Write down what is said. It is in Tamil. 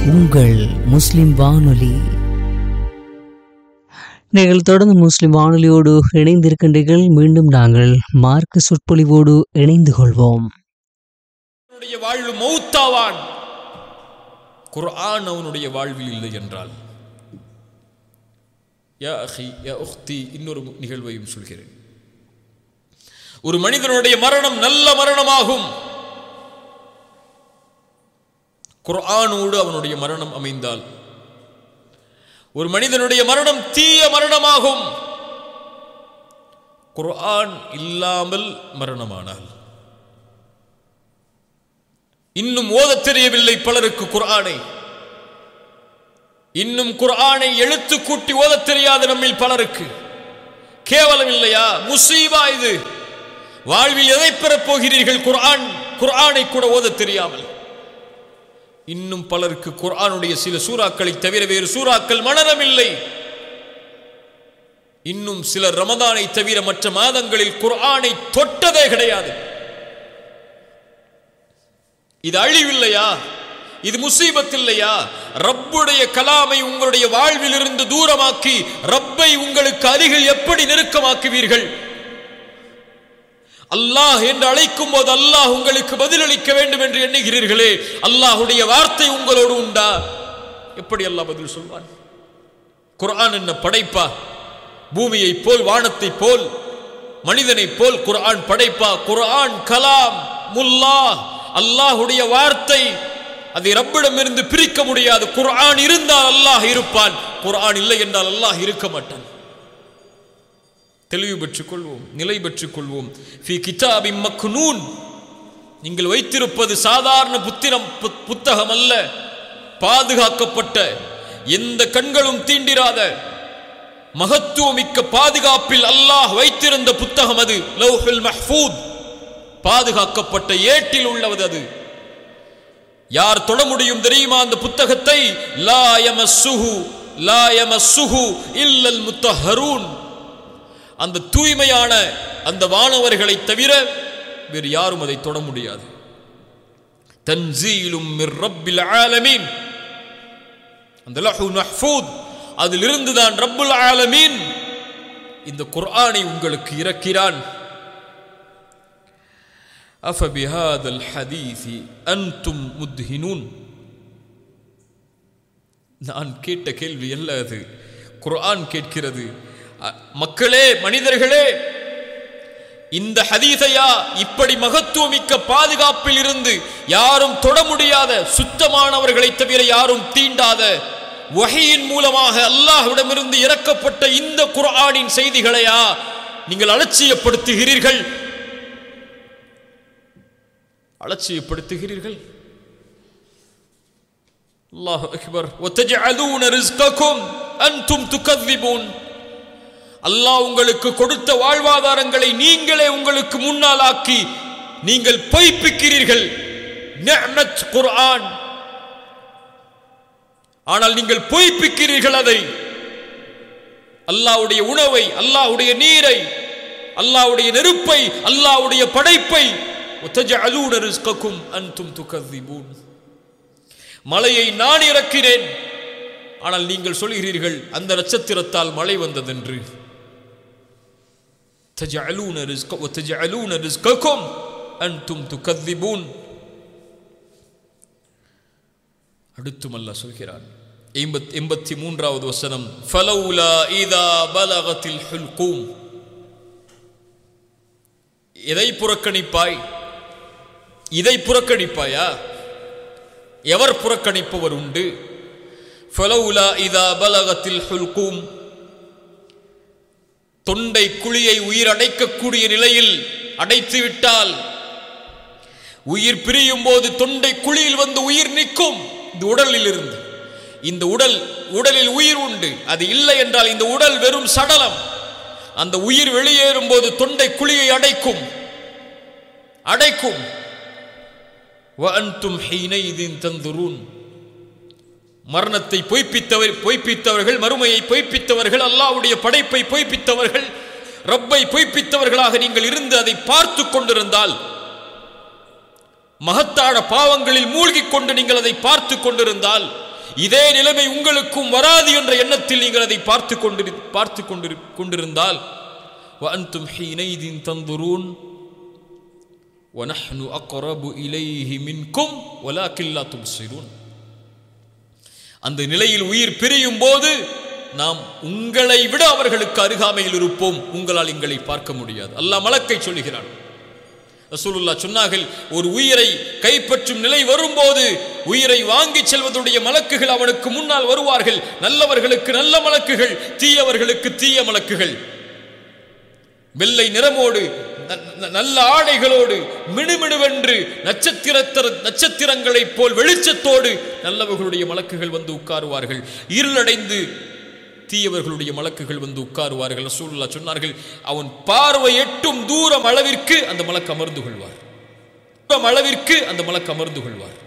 உங்கள் முஸ்லிம் வானொலி நீங்கள் தொடர்ந்து முஸ்லிம் வானொலியோடு இணைந்திருக்கின்றீர்கள் மீண்டும் நாங்கள் மார்க்க சொற்பொழிவோடு இணைந்து கொள்வோம் அவனுடைய வாழ்வு மௌத்தாவான் குர்ஆன் அவனுடைய வாழ்வில் இல்லை என்றால் யா அஹி யா உக்தி இன்னொரு நிகழ்வையும் சொல்கிறேன் ஒரு மனிதனுடைய மரணம் நல்ல மரணமாகும் குர்ஆனோடு அவனுடைய மரணம் அமைந்தால் ஒரு மனிதனுடைய மரணம் தீய மரணமாகும் குர்ஆன் இல்லாமல் மரணமானால் இன்னும் ஓதத் தெரியவில்லை பலருக்கு குர்ஆனை இன்னும் குர்ஆனை எழுத்து கூட்டி ஓதத் தெரியாத நம்மில் பலருக்கு கேவலம் இல்லையா முசீபா இது வாழ்வில் எதை பெறப் போகிறீர்கள் குர்ஆன் குர்ஆனை கூட ஓதத் தெரியாமல் இன்னும் பலருக்கு குர்ஆனுடைய சில சூறாக்களை தவிர வேறு சூறாக்கள் மனநமில்லை இன்னும் சிலர் ரமதானை தவிர மற்ற மாதங்களில் குர்ஆனை தொட்டதே கிடையாது இது அழிவில்லையா இது முசீபத் இல்லையா ரப்புடைய கலாமை உங்களுடைய வாழ்வில் இருந்து தூரமாக்கி ரப்பை உங்களுக்கு அருகில் எப்படி நெருக்கமாக்குவீர்கள் அல்லாஹ் என்று அழைக்கும் போது அல்லாஹ் உங்களுக்கு பதிலளிக்க வேண்டும் என்று எண்ணுகிறீர்களே அல்லாஹுடைய வார்த்தை உங்களோடு உண்டா எப்படி அல்லாஹ் பதில் சொல்வான் குர்ஆன் என்ன படைப்பா பூமியை போல் வானத்தை போல் மனிதனை போல் குர்ஆன் படைப்பா குர்ஆன் கலாம் முல்லா அல்லாஹுடைய வார்த்தை அதை ரப்பிடம் இருந்து பிரிக்க முடியாது குர்ஆன் இருந்தால் அல்லாஹ் இருப்பான் குர்ஆன் இல்லை என்றால் அல்லாஹ் இருக்க மாட்டான் தெளிவு பெற்றுக் கொள்வோம் நிலை பெற்றுக் கொள்வோம் ஃபி கிதாபி மக்னூன் நீங்கள் வைத்திருப்பது சாதாரண புத்திரம் பு- புத்தகம் அல்ல பாதுகாக்கப்பட்ட எந்த கண்களும் தீண்டிராத மகத்துவமிக்க பாதுகாப்பில் அல்லாஹ் வைத்திருந்த புத்தகம் அது லௌஹுல் மஹ்ஃபூத் பாதுகாக்கப்பட்ட ஏட்டில் உள்ளவது அது யார் தொட முடியும் தெரியுமா அந்த புத்தகத்தை லா யமஸ்ஸுஹு லா யமஸ்ஸுஹு இல்லல் முத்தஹரூன் அந்த தூய்மையான அந்த வானவர்களை தவிர வேறு யாரும் அதை தொட முடியாது தன்சீலும் மிர் ரப்பில் ஆலமீன் அந்த லஹு மஹ்ஃபூத் அதிலிருந்து தான் ரப்புல் ஆலமீன் இந்த குர்ஆனை உங்களுக்கு இறக்கிறான் أفبهذا الحديث أنتم مدهنون நான் கேட்ட கேள்வி அல்ல அது குர்ஆன் கேட்கிறது அ- மக்களே மனிதர்களே இந்த ஹதீஸையா இப்படி மகத்துவமிக்க பாதுகாப்பில் இருந்து யாரும் தொட முடியாத சுத்தமானவர்களை தவிர யாரும் தீண்டாத வகையின் மூலமாக அல்லாஹ்விடமிருந்து இறக்கப்பட்ட இந்த குர்ஆனின் செய்திகளையா நீங்கள் அலட்சியப்படுத்துகிறீர்கள் அலட்சியப்படுத்துகிறீர்கள் அல்லாஹ் அக்பர் وتجعلون رزقكم انتم تكذبون அல்லாஹ் உங்களுக்கு கொடுத்த வாழ்வாதாரங்களை நீங்களே உங்களுக்கு முன்னால் ஆக்கி நீங்கள் பொய்ப்பிக்கிறீர்கள் நிஅமத் குர்ஆன் ஆனால் நீங்கள் பொய்ப்பிக்கிறீர்கள் அதை அல்லாஹ்வுடைய உணவை அல்லாஹ்வுடைய நீரை அல்லாஹ்வுடைய நெருப்பை அல்லாஹ்வுடைய படைப்பை وتجعلون رزقكم انتم تكذبون மலையை நான் இறக்கிறேன் ஆனால் நீங்கள் சொல்கிறீர்கள் அந்த நட்சத்திரத்தால் மழை வந்ததென்று تجعلون رزق وتجعلون رزقكم انتم تكذبون அடுத்தும் அல்லாஹ் சொல்கிறான் எண்பத் எண்பத்தி மூன்றாவது வசனம் ஃபலௌலா இதா பலகத்தில் ஹுல்கூம் எதை புறக்கணிப்பாய் இதை புறக்கணிப்பாயா எவர் புறக்கணிப்பவர் உண்டு ஃபலௌலா இதா பலகத்தில் ஹுல்கூம் தொண்டை குழியை உயிர் அடைக்கக்கூடிய நிலையில் அடைத்து விட்டால் உயிர் பிரியும் போது தொண்டை குழியில் வந்து உயிர் நிற்கும் இந்த உடலில் இருந்து இந்த உடல் உடலில் உயிர் உண்டு அது இல்லை என்றால் இந்த உடல் வெறும் சடலம் அந்த உயிர் வெளியேறும் போது தொண்டை குழியை அடைக்கும் அடைக்கும் وأنتم حينئذ تنظرون மரணத்தை பொய்ப்பித்தவர் பொய்ப்பித்தவர்கள் மறுமையை பொய்ப்பித்தவர்கள் அல்லாஹ்வுடைய படைப்பை பொய்ப்பித்தவர்கள் ரப்பை பொய்ப்பித்தவர்களாக நீங்கள் இருந்து அதை பார்த்து கொண்டிருந்தால் மகத்தான பாவங்களில் மூழ்கிக் கொண்டு நீங்கள் அதை பார்த்து கொண்டிருந்தால் இதே நிலைமை உங்களுக்கும் வராது என்ற எண்ணத்தில் நீங்கள் அதை பார்த்து கொண்டிரு பார்த்து கொண்டிரு கொண்டிருந்தால் وأنتم حينئذ تنظرون ونحن أقرب إليه منكم ولكن لا تبصرون அந்த நிலையில் உயிர் பிரியும் போது நாம் உங்களை விட அவர்களுக்கு அருகாமையில் இருப்போம் உங்களால் எங்களை பார்க்க முடியாது அல்லாஹ் மலக்கை சொல்லுகிறான் ரசூலுல்லாஹ் சொன்னார்கள் ஒரு உயிரை கைப்பற்றும் நிலை வரும்போது உயிரை வாங்கிச் செல்வதுடைய மலக்குகள் அவனுக்கு முன்னால் வருவார்கள் நல்லவர்களுக்கு நல்ல மலக்குகள் தீயவர்களுக்கு தீய மலக்குகள் வெள்ளை நிறமோடு ந- ந- நல்ல ஆடைகளோடு மினுமினுவென்று நட்சத்திரத்தர நட்சத்திரங்களைப் போல் வெளிச்சத்தோடு நல்லவர்களுடைய மலக்குகள் வந்து உட்காருவார்கள் இருளடைந்து தீயவர்களுடைய மலக்குகள் வந்து உட்காருவார்கள் ரசூலுல்லாஹ் சொன்னார்கள் அவன் பார்வை எட்டும் தூரம் அளவிற்கு அந்த மலக்கு அமர்ந்து கொள்வார் தூரம் அளவிற்கு அந்த மலக்கு அமர்ந்து கொள்வார்